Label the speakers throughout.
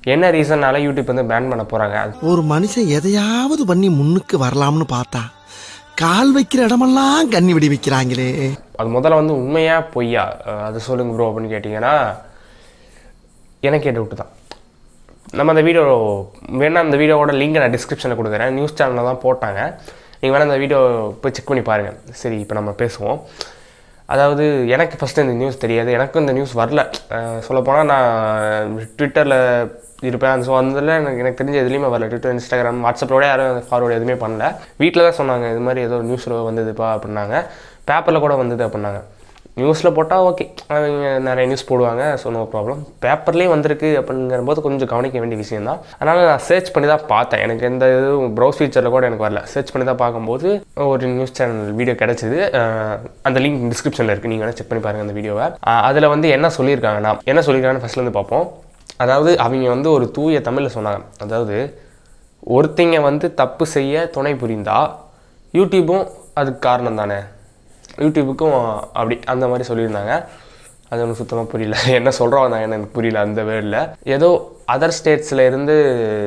Speaker 1: என்ன ரீசன்னால யூடியூப் வந்து பேன் பண்ண போகிறாங்க
Speaker 2: ஒரு மனுஷன் எதையாவது பண்ணி முன்னுக்கு வரலாம்னு பார்த்தா கால் வைக்கிற இடமெல்லாம் கண்ணி விடி வைக்கிறாங்களே
Speaker 1: அது முதல்ல வந்து உண்மையா பொய்யா அஹ் அது சொல்லுங்க ப்ரோ அப்படின்னு கேட்டிங்கன்னா எனக்கு டவுட்டு தான் நம்ம அந்த வீடியோ வேணா அந்த வீடியோவோட லிங்க் நான் டிஸ்கிரிப்ஷனில் கொடுக்குறேன் நியூஸ் சேனலில் தான் போட்டாங்க நீங்கள் வேணால் அந்த வீடியோ போய் செக் பண்ணி பாருங்கள் சரி இப்போ நம்ம பேசுவோம் அதாவது எனக்கு ஃபஸ்ட்டு இந்த நியூஸ் தெரியாது எனக்கும் இந்த நியூஸ் வரல சொல்லப்போனால் நான் ட்விட்டரில் இருப்பேன் ஸோ அதில் எனக்கு எனக்கு தெரிஞ்ச எதுலேயுமே வரல ட்விட்டர் இன்ஸ்டாகிராம் வாட்ஸ்அப்போட யாரும் ஃபார்வர்டு எதுவுமே பண்ணல வீட்டில் தான் சொன்னாங்க இது மாதிரி ஏதோ நியூஸில் வந்ததுப்பா அப்படின்னாங்க பேப்பரில் கூட வந்தது அப்படின்னாங்க நியூஸில் போட்டால் ஓகே அவங்க நிறைய நியூஸ் போடுவாங்க ஸோ நோ ப்ராப்ளம் பேப்பர்லேயே வந்திருக்கு அப்படிங்கிறபோது கொஞ்சம் கவனிக்க வேண்டிய விஷயம் தான் அதனால் நான் சர்ச் பண்ணி தான் பார்த்தேன் எனக்கு எந்த இதுவும் ப்ரௌஸ் ஃபீச்சரில் கூட எனக்கு வரல சர்ச் பண்ணி தான் பார்க்கும்போது ஒரு நியூஸ் சேனல் வீடியோ கிடச்சிது அந்த லிங்க் டிஸ்கிரிப்ஷனில் இருக்குது நீங்கள் வேணால் செக் பண்ணி பாருங்கள் அந்த வீடியோவை அதில் வந்து என்ன சொல்லியிருக்காங்கன்னா என்ன சொல்லியிருக்காங்கன்னு ஃபஸ்ட்லேருந்து பார்ப்போம் அதாவது அவங்க வந்து ஒரு தூய தமிழில் சொன்னாங்க அதாவது ஒருத்தங்க வந்து தப்பு செய்ய துணை புரிந்தா யூடியூப்பும் அதுக்கு காரணம் தானே யூடியூபுக்கும் அப்படி அந்த மாதிரி சொல்லியிருந்தாங்க அது எனக்கு சுத்தமாக புரியல என்ன சொல்கிறோம் நான் எனக்கு புரியல அந்த வேர்டில் ஏதோ அதர் ஸ்டேட்ஸில் இருந்து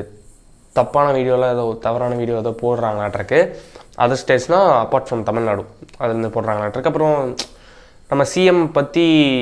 Speaker 1: தப்பான வீடியோவில் ஏதோ தவறான வீடியோ ஏதோ போடுறாங்களாட்டிருக்கு அதர் ஸ்டேட்ஸ்னால் அப்பார்ட் ஃப்ரம் தமிழ்நாடு அதுலேருந்து போடுறாங்களாட்டிருக்கு அப்புறம் நம்ம சிஎம் பற்றி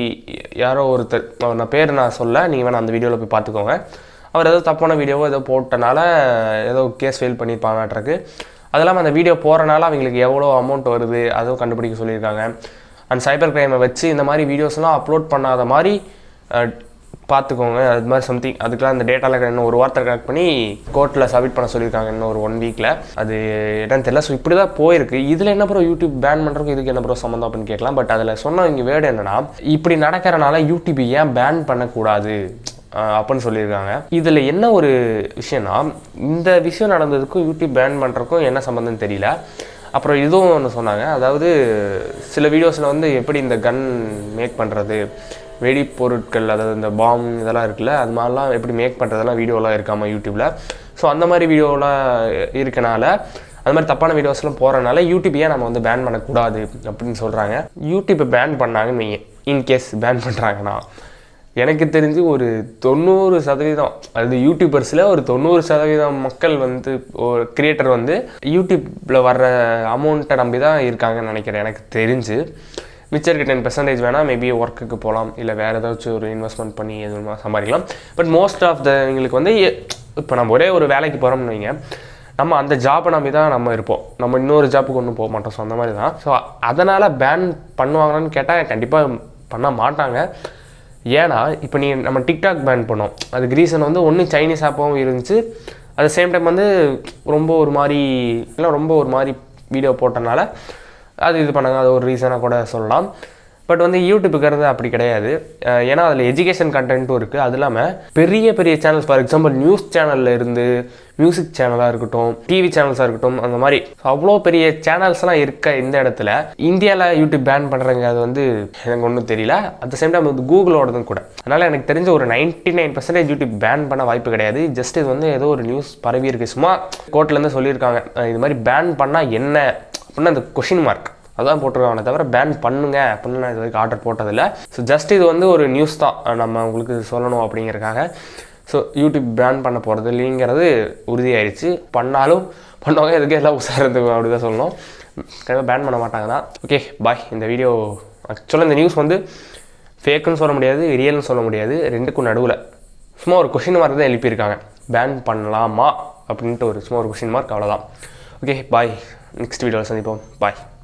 Speaker 1: யாரோ ஒருத்தர் அவர் நான் பேர் நான் சொல்ல நீங்கள் வேணால் அந்த வீடியோவில் போய் பார்த்துக்கோங்க அவர் ஏதோ தப்பான வீடியோவோ ஏதோ போட்டனால ஏதோ கேஸ் ஃபெயில் பண்ணியிருப்பாங்கட்டிருக்கு அது இல்லாமல் அந்த வீடியோ போகிறனால அவங்களுக்கு எவ்வளோ அமௌண்ட் வருது அதுவும் கண்டுபிடிக்க சொல்லியிருக்காங்க அண்ட் சைபர் கிரைமை வச்சு இந்த மாதிரி வீடியோஸ்லாம் அப்லோட் பண்ணாத மாதிரி அஹ், பார்த்துக்கோங்க அது மாதிரி சம்திங் அதுக்கெலாம் அந்த டேட்டாவில் இன்னும் ஒரு வாரத்தை கலெக்ட் பண்ணி கோர்ட்டில் சப்மிட் பண்ண சொல்லியிருக்காங்க இன்னும் ஒரு ஒன் வீக்கில் அது என்னன்னு தெரியல ஸோ இப்படி தான் போயிருக்கு இதில் என்ன ப்ரோ யூடியூப் பேன் பண்ணுறதுக்கு இதுக்கு என்ன ப்ரோ சம்மந்தம் அப்படின்னு கேட்கலாம் பட் அதில் சொன்ன இங்கே வேர்டு என்னன்னா இப்படி நடக்கிறனால யூடியூப் ஏன் பேன் பண்ணக்கூடாது அஹ் அப்படின்னு சொல்லியிருக்காங்க இதில் என்ன ஒரு விஷயம்னா இந்த விஷயம் நடந்ததுக்கும் யூடியூப் பேன் பண்ணுறதுக்கும் என்ன சம்மந்தம்னு தெரியல அப்புறம் இதுவும் ஒன்று சொன்னாங்க அதாவது சில வீடியோஸில் வந்து எப்படி இந்த கன் மேக் பண்ணுறது வெடிப்பொருட்கள் அதாவது இந்த பாம் இதெல்லாம் இருக்குல்ல அது மாதிரிலாம் எப்படி மேக் பண்ணுறதெல்லாம் வீடியோலாம் இருக்காமா யூடியூப்பில் ஸோ அந்த மாதிரி வீடியோலாம் இருக்கனால அது மாதிரி தப்பான வீடியோஸ்லாம் போகிறனால யூடியூப் ஏன் நம்ம வந்து பேன் பண்ணக்கூடாது அப்படின்னு சொல்கிறாங்க யூடியூப்பை பேன் பண்ணாங்கன்னு வைங்க இன்கேஸ் பேன் பண்ணுறாங்கன்னா எனக்கு தெரிஞ்சு ஒரு தொண்ணூறு சதவீதம் அது யூடியூபர்ஸில் ஒரு தொண்ணூறு சதவீதம் மக்கள் வந்து ஒரு கிரியேட்டர் வந்து யூடியூப்பில் வர்ற அமௌண்ட்டை நம்பி தான் இருக்காங்கன்னு நினைக்கிறேன் எனக்கு தெரிஞ்சு மிச்சம் இருக்க டென் பெர்சன்டேஜ் வேணால் மேபி ஒர்க்குக்கு போகலாம் இல்லை வேறு ஏதாச்சும் ஒரு இன்வெஸ்ட்மெண்ட் பண்ணி எதுவும் சம்பாதிக்கலாம் பட் மோஸ்ட் ஆஃப் த எங்களுக்கு வந்து இப்போ நம்ம ஒரே ஒரு வேலைக்கு போகிறோம்னு வைங்க நம்ம அந்த ஜாப்பை நம்பி தான் நம்ம இருப்போம் நம்ம இன்னொரு ஜாப்புக்கு ஒன்றும் போக மாட்டோம் ஸோ அந்த மாதிரி தான் ஸோ அதனால் பேன் பண்ணுவாங்களான்னு கேட்டால் கண்டிப்பாக பண்ண மாட்டாங்க ஏன்னா இப்போ நீ நம்ம டிக்டாக் பேன் பண்ணோம் அதுக்கு ரீசன் வந்து ஒன்று சைனீஸ் ஆப்பாகவும் இருந்துச்சு அட் சேம் டைம் வந்து ரொம்ப ஒரு மாதிரி இல்லை ரொம்ப ஒரு மாதிரி வீடியோ போட்டனால அது இது பண்ணாங்க அது ஒரு ரீசனாக கூட சொல்லலாம் பட் வந்து யூடியூப்புக்கிறது அப்படி கிடையாது அஹ் ஏன்னா அதில் எஜுகேஷன் கண்டென்ட்டும் இருக்குது அது இல்லாமல் பெரிய பெரிய சேனல்ஸ் ஃபார் எக்ஸாம்பிள் நியூஸ் சேனலில் இருந்து மியூசிக் சேனலாக இருக்கட்டும் டிவி சேனல்ஸாக இருக்கட்டும் அந்த மாதிரி அவ்வளோ பெரிய சேனல்ஸ்லாம் இருக்க இந்த இடத்துல இந்தியாவில் யூடியூப் பேன் பண்ணுறங்க அது வந்து எனக்கு ஒன்றும் தெரியல அட் த சேம் டைம் வந்து கூகுளோடதும் கூட அதனால் எனக்கு தெரிஞ்ச ஒரு ninety nine percentage YouTube ban பண்ண வாய்ப்பு கிடையாது ஜஸ்ட் இது வந்து ஏதோ ஒரு நியூஸ் பரவி இருக்கு சும்மா கோர்ட்லேருந்து சொல்லியிருக்காங்க அஹ் இது மாதிரி பேன் பண்ணால் என்ன அப்படின்னு அந்த கொஷின் மார்க் அதான் போட்டிருக்காங்க தவிர பேன் பண்ணுங்க அப்படின்னு நான் இது வரைக்கும் ஆர்டர் போட்டதில்லை ஸோ ஜஸ்ட் இது வந்து ஒரு நியூஸ் தான் அஹ் நம்ம உங்களுக்கு சொல்லணும் அப்படிங்கிறக்காக ஸோ யூடியூப் பேன் பண்ண போகிறது இல்லைங்கிறது உறுதியாயிருச்சு பண்ணாலும் பண்ணுவாங்க எதுக்கு எல்லாம் உசாரது அப்படி தான் சொல்லணும் கண்டிப்பாக பேன் பண்ண மாட்டாங்க தான் ஓகே பாய் இந்த வீடியோ ஆக்சுவலாக இந்த நியூஸ் வந்து ஃபேக்குன்னு சொல்ல முடியாது ரியல்னு சொல்ல முடியாது ரெண்டுக்கும் நடுவில் சும்மா ஒரு கொஷின் மார்க் தான் எழுப்பியிருக்காங்க பேன் பண்ணலாமா அப்படின்ட்டு ஒரு சும்மா ஒரு கொஷின் மார்க் அவ்வளோதான் ஓகே பாய் நெக்ஸ்ட் வீடியோவில் சந்திப்போம் பாய்